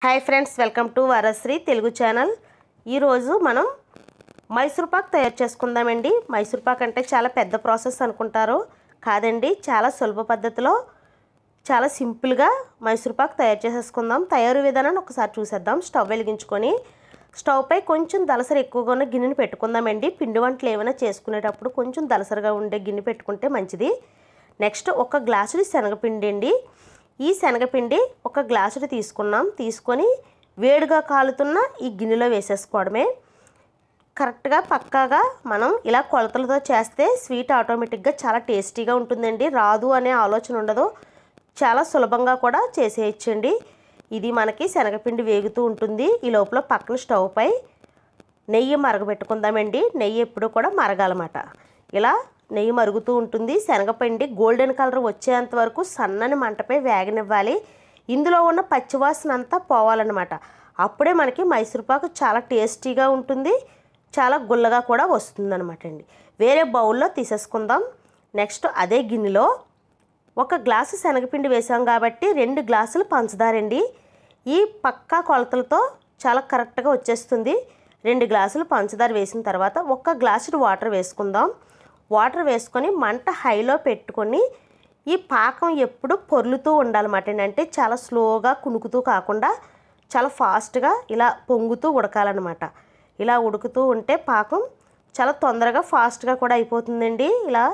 hi friends welcome to Varasri Telugu channel ఈరోజు మనం మైసూర్ పాక్ తయారు చేసుకుందామండి మైసూర్ పాక్ అంటే చాలా పెద్ద ప్రాసెస్ అనుకుంటారు కాదండి చాలా సులభ పద్ధతిలో చాలా సింపుల్గా మైసూర్ పాక్ తయారు చేసేసుకుందాం తయారు విధానాన్ని ఒకసారి చూసేద్దాం స్టవ్ వెలిగించుకొని స్టవ్ పై కొంచెం దలసరి ఎక్కువగా ఉన్న గిన్నెని పెట్టుకుందామండి పిండి వంటలు ఏమైనా చేసుకునేటప్పుడు కొంచెం దలసరిగా ఉండే గిన్నె పెట్టుకుంటే మంచిది నెక్స్ట్ ఒక గ్లాసుడి శనగపిండి అండి ఈ శనగపిండి ఒక గ్లాసుడు తీసుకున్నాం తీసుకొని వేడిగా కాలుతున్న ఈ గిన్నెలో వేసేసుకోవడమే కరెక్ట్గా పక్కాగా మనం ఇలా కొలతలతో చేస్తే స్వీట్ ఆటోమేటిక్గా చాలా టేస్టీగా ఉంటుందండి రాదు అనే ఆలోచన ఉండదు చాలా సులభంగా కూడా చేసేయచ్చండి ఇది మనకి శనగపిండి వేగుతూ ఉంటుంది ఈ లోపల పక్కన స్టవ్ పై నెయ్యి మరగబెట్టుకుందామండి నెయ్యి ఎప్పుడు కూడా మరగాలన్నమాట ఇలా నెయ్యి మరుగుతూ ఉంటుంది శనగపిండి గోల్డెన్ కలర్ వచ్చేంత వరకు సన్నని మంటపై వేగనివ్వాలి ఇందులో ఉన్న పచ్చివాసన అంతా పోవాలన్నమాట అప్పుడే మనకి మైసూర్పాకు చాలా టేస్టీగా ఉంటుంది చాలా గుల్లగా కూడా వస్తుందన్నమాట అండి వేరే బౌల్లో తీసేసుకుందాం నెక్స్ట్ అదే గిన్నెలో ఒక గ్లాసు శనగపిండి వేసాం కాబట్టి రెండు గ్లాసులు పంచదార అండి ఈ పక్కా కొలతలతో చాలా కరెక్ట్గా వచ్చేస్తుంది రెండు గ్లాసులు పంచదార వేసిన తర్వాత ఒక గ్లాసుడు వాటర్ వేసుకుందాం వాటర్ వేసుకొని మంట హైలో పెట్టుకొని ఈ పాకం ఎప్పుడు పొర్లుతూ ఉండాలన్నమాట అంటే చాలా స్లోగా కునుకుతూ కాకుండా చాలా ఫాస్ట్గా ఇలా పొంగుతూ ఉడకాలన్నమాట ఇలా ఉడుకుతూ ఉంటే పాకం చాలా తొందరగా ఫాస్ట్గా కూడా అయిపోతుందండి ఇలా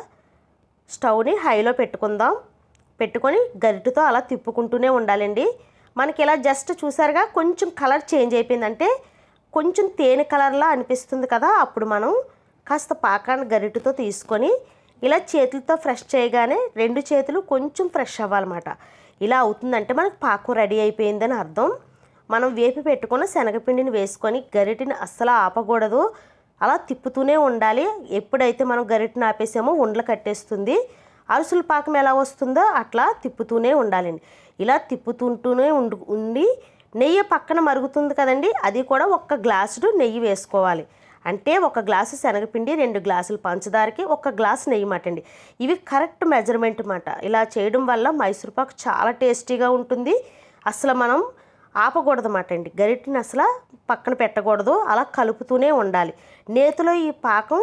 స్టవ్ని హైలో పెట్టుకుందాం పెట్టుకొని గరిటెతో అలా తిప్పుకుంటూనే ఉండాలండి మనకి ఇలా జస్ట్ చూసారుగా కొంచెం కలర్ చేంజ్ అయిపోయిందంటే కొంచెం తేనె కలర్లా అనిపిస్తుంది కదా అప్పుడు మనం కాస్త పాకాన్ని గరిటెతో తీసుకొని ఇలా చేతులతో ఫ్రెష్ చేయగానే రెండు చేతులు కొంచెం ఫ్రెష్ అవ్వాలన్నమాట ఇలా అవుతుందంటే మనకు పాకం రెడీ అయిపోయిందని అర్థం మనం వేపి పెట్టుకున్న శనగపిండిని వేసుకొని గరిటెని అస్సలు ఆపకూడదు అలా తిప్పుతూనే ఉండాలి ఎప్పుడైతే మనం గరిటెని ఆపేసామో ఉండలు కట్టేస్తుంది అరుసుల పాకం ఎలా వస్తుందో అట్లా తిప్పుతూనే ఉండాలండి ఇలా తిప్పుతుంటూనే ఉండు ఉండి నెయ్యి పక్కన మరుగుతుంది కదండి అది కూడా ఒక్క గ్లాసుడు నెయ్యి వేసుకోవాలి అంటే ఒక గ్లాసు శనగపిండి రెండు గ్లాసులు పంచదారకి ఒక గ్లాసు నెయ్యి మాట అండి ఇవి కరెక్ట్ మెజర్మెంట్ మాట ఇలా చేయడం వల్ల మైసూర్ పాకు చాలా టేస్టీగా ఉంటుంది అసలు మనం ఆపకూడదు మాట అండి గరిటెని అసలు పక్కన పెట్టకూడదు అలా కలుపుతూనే ఉండాలి నేతిలో ఈ పాకం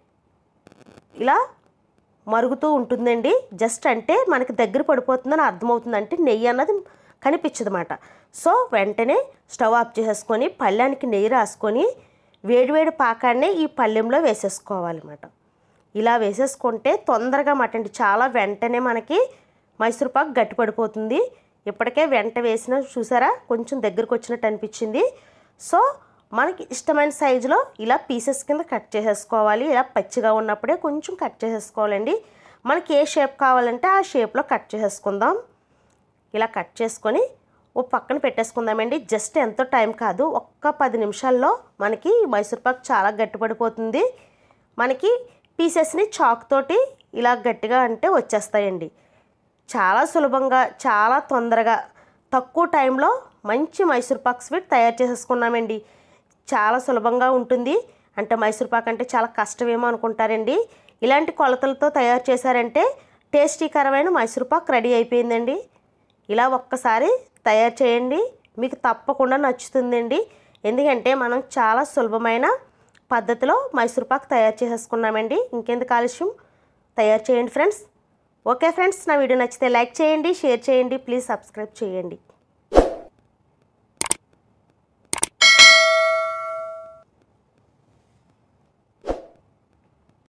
ఇలా మరుగుతూ ఉంటుందండి జస్ట్ అంటే మనకి దగ్గర పడిపోతుందని అర్థమవుతుంది అంటే నెయ్యి అన్నది కనిపించదన్నమాట సో వెంటనే స్టవ్ ఆఫ్ చేసేసుకొని పళ్ళానికి నెయ్యి రాసుకొని వేడివేడి పాకాన్నే ఈ పళ్ళెంలో వేసేసుకోవాలన్నమాట ఇలా వేసేసుకుంటే తొందరగా మటండి చాలా వెంటనే మనకి మైసూర్ పాక్ గట్టి పడిపోతుంది ఇప్పటికే వెంట వేసిన చూసారా కొంచెం దగ్గరకు వచ్చినట్టు అనిపించింది సో మనకి ఇష్టమైన సైజులో ఇలా పీసెస్ కింద కట్ చేసేసుకోవాలి ఇలా పచ్చిగా ఉన్నప్పుడే కొంచెం కట్ చేసేసుకోవాలండి మనకి ఏ షేప్ కావాలంటే ఆ షేప్లో కట్ చేసేసుకుందాం ఇలా కట్ చేసుకొని ఓ పక్కన పెట్టేసుకుందామండి జస్ట్ ఎంతో టైం కాదు ఒక్క పది నిమిషాల్లో మనకి మైసూర్ పాక్ చాలా గట్టిపడిపోతుంది మనకి పీసెస్ని చాక్ తోటి ఇలా గట్టిగా అంటే వచ్చేస్తాయండి చాలా సులభంగా చాలా తొందరగా తక్కువ టైంలో మంచి మైసూర్ పాక్ స్వీట్ తయారు చేసేసుకున్నామండి చాలా సులభంగా ఉంటుంది అంటే మైసూర్ పాక్ అంటే చాలా కష్టమేమో అనుకుంటారండి ఇలాంటి కొలతలతో తయారు చేశారంటే టేస్టీకరమైన మైసూర్ పాక్ రెడీ అయిపోయిందండి ఇలా ఒక్కసారి తయారు చేయండి మీకు తప్పకుండా నచ్చుతుందండి ఎందుకంటే మనం చాలా సులభమైన పద్ధతిలో మైసూర్ పాక్ తయారు చేసేసుకున్నామండి ఇంకెందుకు ఆలస్యం తయారు చేయండి ఫ్రెండ్స్ ఓకే ఫ్రెండ్స్ నా వీడియో నచ్చితే లైక్ చేయండి షేర్ చేయండి ప్లీజ్ సబ్స్క్రైబ్ చేయండి